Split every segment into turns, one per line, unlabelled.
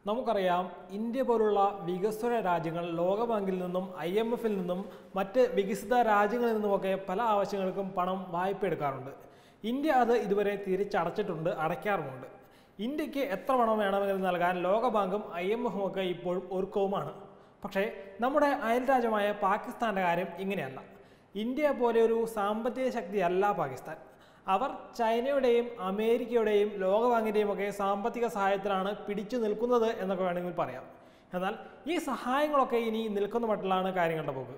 നമുക്കറിയാം ഇന്ത്യ പോലുള്ള വികസ്വര രാജ്യങ്ങൾ ലോകബാങ്കിൽ നിന്നും ഐ എം എഫിൽ നിന്നും മറ്റ് വികസിത രാജ്യങ്ങളിൽ നിന്നുമൊക്കെ പല ആവശ്യങ്ങൾക്കും പണം വായ്പ എടുക്കാറുണ്ട് ഇന്ത്യ അത് ഇതുവരെ തിരിച്ചടച്ചിട്ടുണ്ട് അടയ്ക്കാറുമുണ്ട് ഇന്ത്യക്ക് എത്ര പണം വേണമെങ്കിലും നൽകാൻ ലോകബാങ്കും ഐ എം എഫും ഒക്കെ ഇപ്പോഴും ഒരുക്കവുമാണ് പക്ഷേ നമ്മുടെ അയൽരാജ്യമായ പാകിസ്ഥാൻ്റെ കാര്യം ഇങ്ങനെയല്ല ഇന്ത്യ പോലെ ഒരു സാമ്പത്തിക ശക്തിയല്ല പാകിസ്ഥാൻ അവർ ചൈനയുടെയും അമേരിക്കയുടെയും ലോകബാങ്കിൻ്റെയും ഒക്കെ സാമ്പത്തിക സഹായത്തിലാണ് പിടിച്ചു നിൽക്കുന്നത് എന്നൊക്കെ വേണമെങ്കിൽ പറയാം എന്നാൽ ഈ സഹായങ്ങളൊക്കെ ഇനി നിൽക്കുന്ന മട്ടിലാണ് കാര്യങ്ങളുടെ പോക്ക്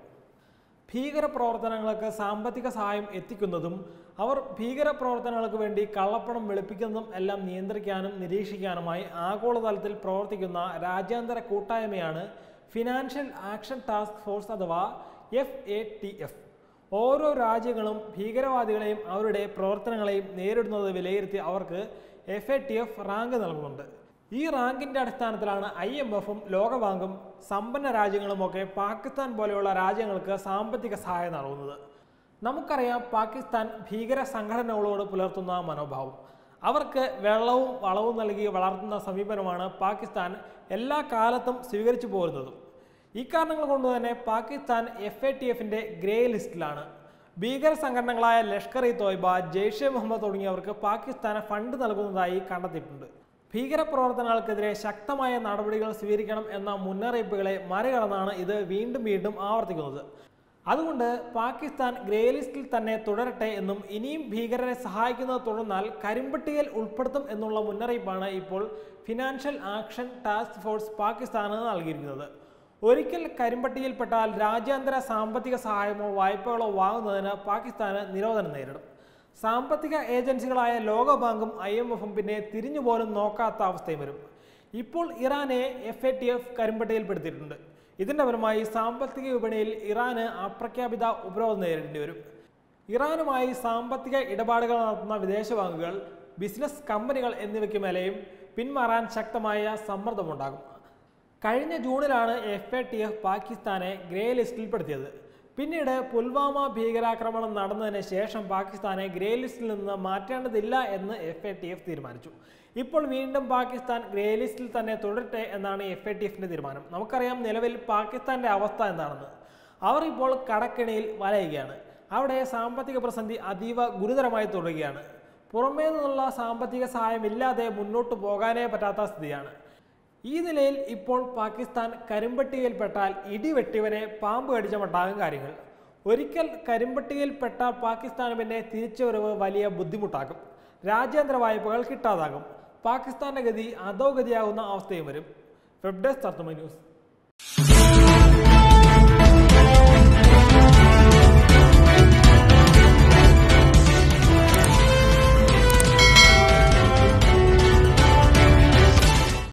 ഭീകര പ്രവർത്തനങ്ങൾക്ക് സാമ്പത്തിക സഹായം എത്തിക്കുന്നതും അവർ ഭീകര പ്രവർത്തനങ്ങൾക്ക് വേണ്ടി കള്ളപ്പണം വെളുപ്പിക്കുന്നതും എല്ലാം നിയന്ത്രിക്കാനും നിരീക്ഷിക്കാനുമായി ആഗോളതലത്തിൽ പ്രവർത്തിക്കുന്ന രാജ്യാന്തര കൂട്ടായ്മയാണ് ഫിനാൻഷ്യൽ ആക്ഷൻ ടാസ്ക് ഫോഴ്സ് അഥവാ എഫ് എ ടി എഫ് ഓരോ രാജ്യങ്ങളും ഭീകരവാദികളെയും അവരുടെ പ്രവർത്തനങ്ങളെയും നേരിടുന്നത് വിലയിരുത്തി അവർക്ക് F A T F rank നൽകുന്നുണ്ട് ഈ റാങ്കിന്റെ അടിസ്ഥാനത്തിലാണ് ഐ എം എഫും ലോകബാങ്കും സമ്പന്ന രാജ്യങ്ങളുമൊക്കെ പാകിസ്ഥാൻ പോലെയുള്ള രാജ്യങ്ങൾക്ക് സാമ്പത്തിക സഹായം നൽകുന്നത് നമുക്കറിയാം പാകിസ്ഥാൻ ഭീകര സംഘടനകളോട് പുലർത്തുന്ന മനോഭാവം അവർക്ക് വെള്ളവും വളവും നൽകി വളർത്തുന്ന സമീപനമാണ് പാകിസ്ഥാൻ എല്ലാ കാലത്തും സ്വീകരിച്ചു പോരുന്നതും ഇക്കാരണങ്ങൾ കൊണ്ട് തന്നെ പാകിസ്ഥാൻ എഫ് എ ടി എഫിന്റെ ഗ്രേ ലിസ്റ്റിലാണ് ഭീകര സംഘടനകളായ ലഷ്കർ ഇ തോയ്ബ ജെയ്ഷെ മുഹമ്മദ് തുടങ്ങിയവർക്ക് പാകിസ്ഥാന് ഫണ്ട് നൽകുന്നതായി കണ്ടെത്തിയിട്ടുണ്ട് ഭീകര പ്രവർത്തനങ്ങൾക്കെതിരെ ശക്തമായ നടപടികൾ സ്വീകരിക്കണം എന്ന മുന്നറിയിപ്പുകളെ മറികടന്നാണ് ഇത് വീണ്ടും വീണ്ടും ആവർത്തിക്കുന്നത് അതുകൊണ്ട് പാകിസ്ഥാൻ ഗ്രേ ലിസ്റ്റിൽ തന്നെ തുടരട്ടെ എന്നും ഇനിയും ഭീകരരെ സഹായിക്കുന്നത് തുടർന്നാൽ കരിമ്പട്ടികയിൽ ഉൾപ്പെടുത്തും എന്നുള്ള മുന്നറിയിപ്പാണ് ഇപ്പോൾ ഫിനാൻഷ്യൽ ആക്ഷൻ ടാസ്ക് ഫോഴ്സ് പാകിസ്ഥാന് നൽകിയിരിക്കുന്നത് ഒരിക്കൽ കരിമ്പട്ടികയിൽപ്പെട്ടാൽ രാജ്യാന്തര സാമ്പത്തിക സഹായമോ വായ്പകളോ വാങ്ങുന്നതിന് പാകിസ്ഥാന് നിരോധനം നേരിടും സാമ്പത്തിക ഏജൻസികളായ ലോകബാങ്കും ഐ എം എഫും പിന്നെ തിരിഞ്ഞു പോലും നോക്കാത്ത അവസ്ഥയും വരും ഇപ്പോൾ ഇറാനെ എഫ് എ ടി എഫ് കരിമ്പട്ടികയിൽപ്പെടുത്തിയിട്ടുണ്ട് ഇതിന്റെ ഫലമായി സാമ്പത്തിക വിപണിയിൽ ഇറാന് അപ്രഖ്യാപിത ഉപരോധം നേരിടേണ്ടി വരും ഇറാനുമായി സാമ്പത്തിക ഇടപാടുകൾ നടത്തുന്ന വിദേശ ബാങ്കുകൾ ബിസിനസ് കമ്പനികൾ എന്നിവയ്ക്ക് മേലെയും പിന്മാറാൻ ശക്തമായ സമ്മർദ്ദമുണ്ടാകും കഴിഞ്ഞ ജൂണിലാണ് എഫ് എ ടി എഫ് പാകിസ്ഥാനെ ഗ്രേ ലിസ്റ്റിൽപ്പെടുത്തിയത് പിന്നീട് പുൽവാമ ഭീകരാക്രമണം നടന്നതിന് ശേഷം പാകിസ്ഥാനെ ഗ്രേ ലിസ്റ്റിൽ നിന്ന് മാറ്റേണ്ടതില്ല എന്ന് എഫ് എ ടി എഫ് തീരുമാനിച്ചു ഇപ്പോൾ വീണ്ടും പാകിസ്ഥാൻ ഗ്രേ ലിസ്റ്റിൽ തന്നെ തുടരട്ടെ എന്നാണ് എഫ് എ ടി എഫിന്റെ തീരുമാനം നമുക്കറിയാം നിലവിൽ പാകിസ്ഥാന്റെ അവസ്ഥ എന്താണെന്ന് അവർ ഇപ്പോൾ കടക്കെണിയിൽ വലയുകയാണ് അവിടെ സാമ്പത്തിക പ്രതിസന്ധി അതീവ ഗുരുതരമായി തുടരുകയാണ് പുറമേ നിന്നുള്ള സാമ്പത്തിക സഹായം ഇല്ലാതെ മുന്നോട്ട് പോകാനേ പറ്റാത്ത സ്ഥിതിയാണ് ഈ നിലയിൽ ഇപ്പോൾ പാകിസ്ഥാൻ കരിമ്പട്ടികയിൽപ്പെട്ടാൽ ഇടിവെട്ടിവനെ പാമ്പ് കടിച്ച മട്ടാകും കാര്യങ്ങൾ ഒരിക്കൽ കരിമ്പട്ടികയിൽപ്പെട്ട പാകിസ്ഥാൻ പിന്നെ തിരിച്ചുവരവ് വലിയ ബുദ്ധിമുട്ടാക്കും രാജ്യാന്തര വായ്പകൾ കിട്ടാതാകും പാകിസ്ഥാന്റെ ഗതി അധോഗതിയാകുന്ന അവസ്ഥയും വരും വെബ് ഡെസ്ക് തത്വമ ന്യൂസ്